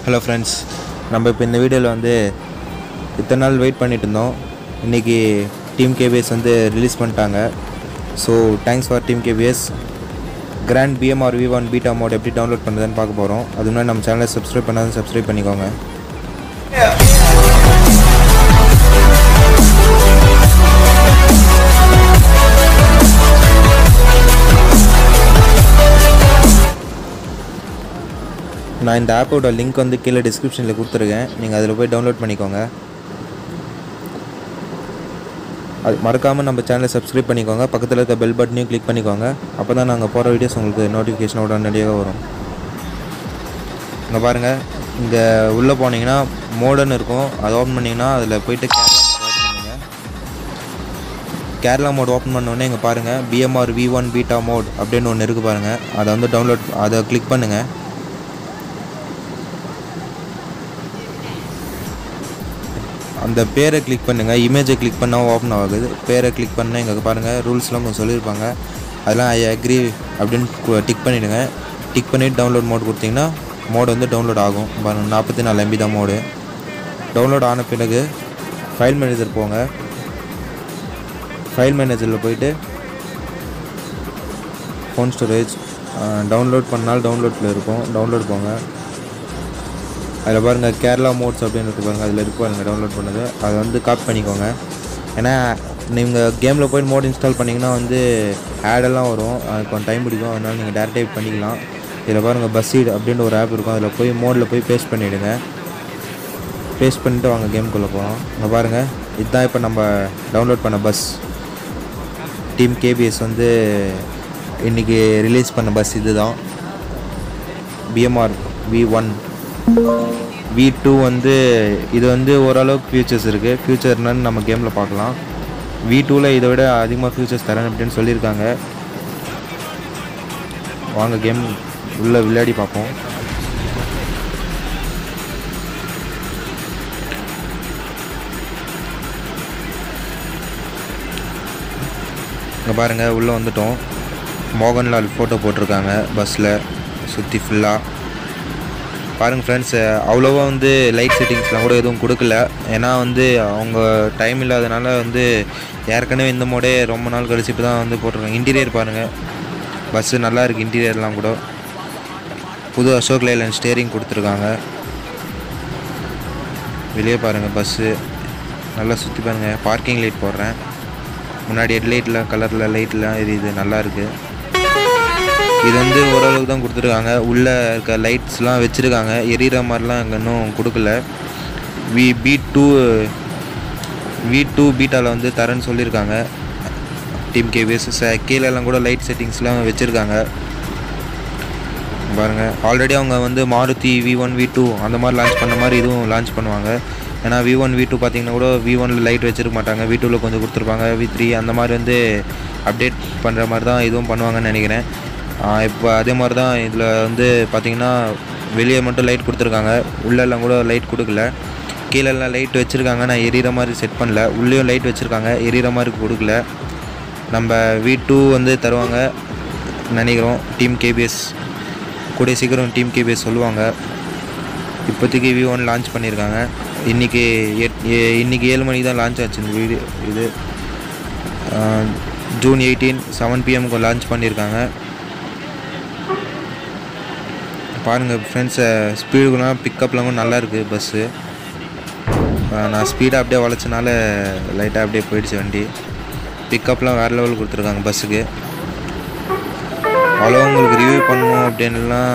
hello friends நம்ம இப்போ இந்த வீடியோவில் வந்து இத்தனை நாள் வெயிட் பண்ணிட்டு இருந்தோம் இன்றைக்கி டீம் கேபிஎஸ் வந்து ரிலீஸ் பண்ணிட்டாங்க so thanks for team KPS grand PMR V one beta mod எப்படி டவுன்லோட் பண்ணுறதுன்னு பார்க்க போகிறோம் அது முன்னாடி நம்ம சேனலை சப்ஸ்கிரைப் பண்ணாலும் சப்ஸ்கிரைப் பண்ணிக்கோங்க நான் இந்த ஆப்போட லிங்க் வந்து கீழே டிஸ்கிரிப்ஷனில் கொடுத்துருக்கேன் நீங்கள் அதில் போய் டவுன்லோட் பண்ணிக்கோங்க அது மறக்காமல் நம்ம சேனலை சப்ஸ்கிரைப் பண்ணிக்கோங்க பக்கத்தில் இருக்க பெல் பட்டனையும் கிளிக் பண்ணிக்கோங்க அப்போ தான் நாங்கள் போகிற வீடியோஸ் உங்களுக்கு நோட்டிஃபிகேஷனோட உடனடியாக வரும் இங்கே பாருங்கள் இங்கே உள்ளே போனீங்கன்னா மோடுன்னு இருக்கும் அதை ஓப்பன் பண்ணிங்கன்னா அதில் போயிட்டு கேரளா மோட் ஓப்பன் பண்ணுங்க கேரளா மோட் ஓப்பன் பண்ணோடனே இங்கே பாருங்கள் PMR V one beta mod அப்படின்னு ஒன்று இருக்குது பாருங்கள் அதை வந்து டவுன்லோட் அதை கிளிக் பண்ணுங்கள் அந்த பேரை கிளிக் பண்ணுங்கள் இமேஜை கிளிக் பண்ணால் ஓப்பன் ஆகுது பேரை கிளிக் பண்ணால் இங்கே பாருங்கள் ரூல்ஸ்லாம் கொஞ்சம் சொல்லியிருப்பாங்க அதெல்லாம் ஐ அக்ரி அப்படின்னு டிக் பண்ணிவிடுங்க டிக் பண்ணிவிட்டு டவுன்லோட் மோட் கொடுத்தீங்கன்னா மோடு வந்து டவுன்லோட் ஆகும் பாருங்க நாற்பத்தி நாலு எம்பி தான் மோடு டவுன்லோட் ஆன பிறகு ஃபைல் மேனேஜர் போங்க ஃபைல் மேனேஜரில் போயிட்டு ஃபோன் ஸ்டோரேஜ் டவுன்லோட் பண்ணால் டவுன்லோட்டில் இருக்கும் டவுன்லோட் போங்க அதில் பாருங்கள் கேரளா மோட்ஸ் அப்படின்னு இருக்கு பாருங்கள் அதில் இருக்கு பாருங்கள் டவுன்லோட் பண்ணது அதை வந்து காப்பி பண்ணிக்கோங்க ஏன்னா நீங்கள் கேமில் போய் மோட் இன்ஸ்டால் பண்ணிங்கன்னா வந்து ஆடெல்லாம் வரும் அது கொஞ்சம் டைம் பிடிக்கும் அதனால் நீங்கள் டேரெக்டாக பண்ணிக்கலாம் இதில் பாருங்கள் பஸ்ஸீட் அப்படின்ற ஒரு ஆப் இருக்கும் அதில் போய் மோடில் போய் பேஸ்ட் பண்ணிவிடுங்க பேஸ்ட் பண்ணிட்டு வாங்க கேமுக்குள்ளே போகலாம் இங்கே பாருங்கள் இதுதான் இப்போ நம்ம டவுன்லோட் பண்ண பஸ் டீம் கேபிஎஸ் வந்து இன்றைக்கி ரிலீஸ் பண்ண பஸ் இது தான் PMR V one V two வந்து இது வந்து ஓரளவுக்கு ஃபியூச்சர்ஸ் இருக்குது ஃபியூச்சர் என்னன்னு நம்ம கேமில் பார்க்கலாம் வி டூவில் இதை விட அதிகமாக ஃபியூச்சர்ஸ் தரேன் அப்படின்னு சொல்லியிருக்காங்க வாங்க கேம் உள்ளே விளையாடி பார்ப்போம் இங்கே பாருங்கள் உள்ளே வந்துட்டோம் மோகன்லால் ஃபோட்டோ போட்டிருக்காங்க பஸ்ஸில் சுற்றி ஃபுல்லாக பாருங்கள் ஃப்ரெண்ட்ஸ் அவ்வளோவா வந்து லைட் செட்டிங்ஸ்லாம் கூட எதுவும் கொடுக்கல ஏன்னா வந்து அவங்க டைம் இல்லாதனால வந்து ஏற்கனவே இந்த மோடே ரொம்ப நாள் கழிச்சு இப்போ தான் வந்து போட்டிருக்காங்க இன்டீரியர் பாருங்கள் பஸ்ஸு நல்லா இருக்குது இன்டீரியர்லாம் கூட புது அசோக் லைலன் ஸ்டேரிங் கொடுத்துருக்காங்க வெளியே பாருங்கள் பஸ்ஸு நல்லா சுற்றி பாருங்கள் பார்க்கிங் லைட் போடுறேன் முன்னாடி ஹெட்லைட்டில் கலரில் லைட்லாம் இது இது நல்லா இருக்குது இது வந்து ஓரளவுக்கு தான் கொடுத்துருக்காங்க உள்ளே இருக்க லைட்ஸ்லாம் வச்சுருக்காங்க எரியிற மாதிரிலாம் அங்கே இன்னும் கொடுக்கல V P two V two பீட்டாவில் வந்து தரேன்னு சொல்லியிருக்காங்க டீம் கேபிஎஸ் ச கீழெல்லாம் கூட லைட் செட்டிங்ஸ்லாம் வச்சுருக்காங்க பாருங்கள் ஆல்ரெடி அவங்க வந்து Maruti V one V two அந்த மாதிரி லான்ச் பண்ண மாதிரி இதுவும் லான்ச் பண்ணுவாங்க ஏன்னா வி ஒன் வி டூ பார்த்தீங்கன்னா கூட வி ஒனில் லைட் வச்சுருக்க மாட்டாங்க வி டூவில் கொஞ்சம் கொடுத்துருப்பாங்க வி த்ரீ அந்த மாதிரி வந்து அப்டேட் பண்ணுற மாதிரி தான் இதுவும் பண்ணுவாங்கன்னு நினைக்கிறேன் இப்போ அதே மாதிரி தான் இதில் வந்து பார்த்திங்கன்னா வெளியே மட்டும் லைட் கொடுத்துருக்காங்க உள்ளெல்லாம் கூட லைட் கொடுக்கல கீழெல்லாம் லைட் வச்சுருக்காங்க நான் எரியிற மாதிரி செட் பண்ணல உள்ளேயும் லைட் வச்சுருக்காங்க எரியிற மாதிரி கொடுக்கல நம்ம வி டூ வந்து தருவாங்க நினைக்கிறோம் டீம் கேபிஎஸ் கூடிய சீக்கிரம் டீம் கேபிஎஸ் சொல்லுவாங்க இப்போதைக்கு வி ஒன் லான்ச் பண்ணியிருக்காங்க இன்றைக்கி எட் இன்றைக்கி ஏழு மணிக்கு தான் லான்ச் ஆச்சு இந்த வீடியோ இது ஜூன் எயிட்டீன் செவன் பிஎம்க்கு லான்ச் பண்ணியிருக்காங்க பாருங்கள் ஃப்ரெண்ட்ஸ் ஸ்பீடுக்குலாம் பிக்கப்லாம் கூட நல்லா இருக்குது பஸ்ஸு நான் ஸ்பீடாக அப்படியே வளைச்சனால லைட்டாக அப்படியே போயிடுச்சு வண்டி பிக்கப்லாம் வேறு லெவல் கொடுத்துருக்காங்க பஸ்ஸுக்கு அவ்வளோ உங்களுக்கு ரிவ்யூ பண்ணணும் அப்படின்லாம்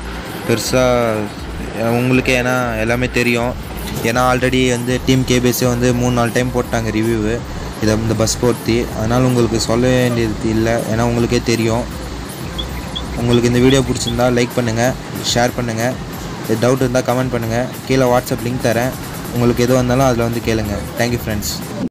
பெருசாக உங்களுக்கே ஏன்னா எல்லாமே தெரியும் ஏன்னா ஆல்ரெடி வந்து டீம் கேபிஎஸ்ஸே வந்து மூணு நாலு டைம் போட்டாங்க ரிவ்யூவு இதை இந்த பஸ் போர்த்தி அதனால் உங்களுக்கு சொல்ல வேண்டியது இல்லை ஏன்னா உங்களுக்கே தெரியும் உங்களுக்கு இந்த வீடியோ பிடிச்சிருந்தா லைக் பண்ணுங்கள் ஷேர் பண்ணுங்கள் டவுட் இருந்தால் கமெண்ட் பண்ணுங்கள் கீழே வாட்ஸ்அப் லிங்க் தரேன் உங்களுக்கு எது வந்தாலும் அதில் வந்து கேளுங்க தேங்க்யூ ஃப்ரெண்ட்ஸ்